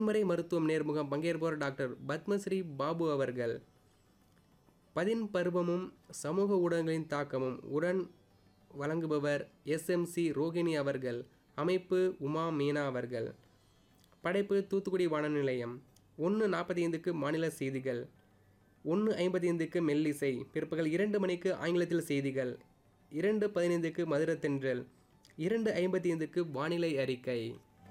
முறை மருத்துவம் நேர்முகம் பங்கேற்பவர் டாக்டர் பத்மஸ்ரீ பாபு அவர்கள் பதின் பருவமும் சமூக ஊடகங்களின் தாக்கமும் உடன் வழங்குபவர் எஸ்எம்சி ரோகிணி அவர்கள் அமைப்பு உமா மீனா அவர்கள் படைப்பு தூத்துக்குடி வானொலி நிலையம் ஒன்று நாற்பத்தி ஐந்துக்கு மாநில செய்திகள் ஒன்று ஐம்பத்தி ஐந்துக்கு மெல்லிசை பிற்பகல் இரண்டு மணிக்கு ஆங்கிலத்தில் செய்திகள் இரண்டு பதினைந்துக்கு மதுரத்தென்றல் இரண்டு ஐம்பத்தி ஐந்துக்கு வானிலை அறிக்கை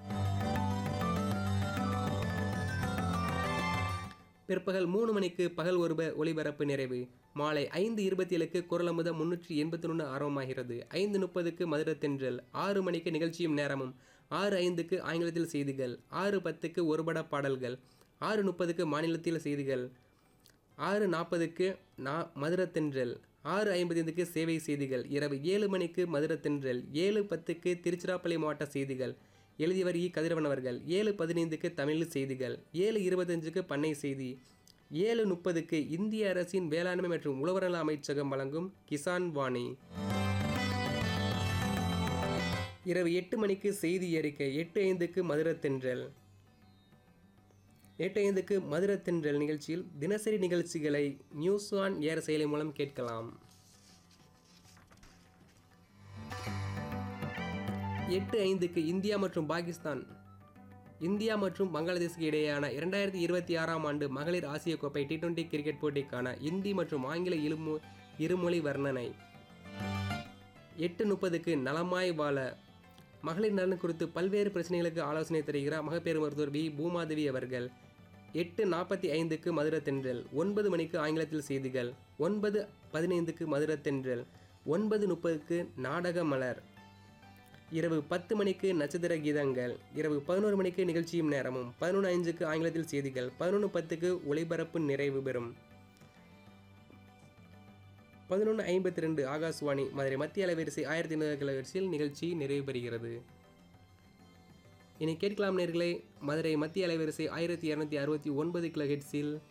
பிற்பகல் மூணு மணிக்கு பகல் ஒருப ஒளிபரப்பு நிறைவு மாலை ஐந்து இருபத்தி ஏழுக்கு குரலமுத முன்னூற்றி எண்பத்தி ஒன்று ஆரம்பமாகிறது ஐந்து முப்பதுக்கு மதுரத்தென்றல் ஆறு மணிக்கு நிகழ்ச்சியும் நேரமும் ஆறு ஐந்துக்கு ஆங்கிலத்தில் செய்திகள் ஆறு பத்துக்கு ஒருபட பாடல்கள் ஆறு முப்பதுக்கு மாநிலத்தில் செய்திகள் ஆறு நாற்பதுக்கு நா மதுரத்தென்றல் ஆறு ஐம்பத்தைந்துக்கு சேவை செய்திகள் இரவு ஏழு மணிக்கு மதுரத்தென்றல் ஏழு பத்துக்கு திருச்சிராப்பள்ளி மாவட்ட செய்திகள் எழுதியவர் இ கதிரவன் அவர்கள் ஏழு பதினைந்துக்கு தமிழ் செய்திகள் ஏழு இருபத்தஞ்சுக்கு பண்ணை செய்தி ஏழு முப்பதுக்கு இந்திய அரசின் வேளாண்மை மற்றும் உழவர் நல அமைச்சகம் வழங்கும் கிசான் வாணி இரவு எட்டு மணிக்கு செய்தி அறிக்கை எட்டு ஐந்துக்கு மதுரத்தென்றல் எட்டு ஐந்துக்கு மதுரத்தென்றல் நிகழ்ச்சியில் தினசரி நிகழ்ச்சிகளை நியூஸ் ஆன் ஏர் செயலி மூலம் கேட்கலாம் எட்டு ஐந்துக்கு இந்தியா மற்றும் பாகிஸ்தான் இந்தியா மற்றும் பங்களாதேஷுக்கு இடையேயான இரண்டாயிரத்தி இருபத்தி ஆறாம் ஆண்டு மகளிர் ஆசிய கோப்பை டி டுவெண்டி கிரிக்கெட் போட்டிக்கான இந்தி மற்றும் ஆங்கில இருமொ இருமொழி வர்ணனை எட்டு முப்பதுக்கு நலமாய் வாழ மகளிர் நலன் குறித்து பல்வேறு பிரச்சனைகளுக்கு ஆலோசனை தருகிறார் மகப்பேறு மருத்துவர் வி பூமாதேவி அவர்கள் எட்டு நாற்பத்தி ஐந்துக்கு மதுரத்தென்றல் ஒன்பது மணிக்கு ஆங்கிலத்தில் செய்திகள் ஒன்பது பதினைந்துக்கு மதுரத்தென்றல் ஒன்பது முப்பதுக்கு நாடக மலர் இரவு பத்து மணிக்கு நட்சத்திர கீதங்கள் இரவு பதினோரு மணிக்கு நிகழ்ச்சியும் நேரமும் பதினொன்று ஐந்துக்கு ஆங்கிலத்தில் செய்திகள் பதினொன்று பத்துக்கு ஒளிபரப்பு நிறைவு பெறும் பதினொன்று ஐம்பத்தி ரெண்டு ஆகாஷ்வாணி மதுரை மத்திய அலைவரிசை ஆயிரத்தி ஐநூறு கிலோவரிசையில் நிகழ்ச்சி நிறைவு பெறுகிறது இனி கேட்கலாம் நேர்களே மதுரை மத்திய அலைவரிசை ஆயிரத்தி இரநூத்தி அறுபத்தி ஒன்பது கிலோ ஹெட்ஸில்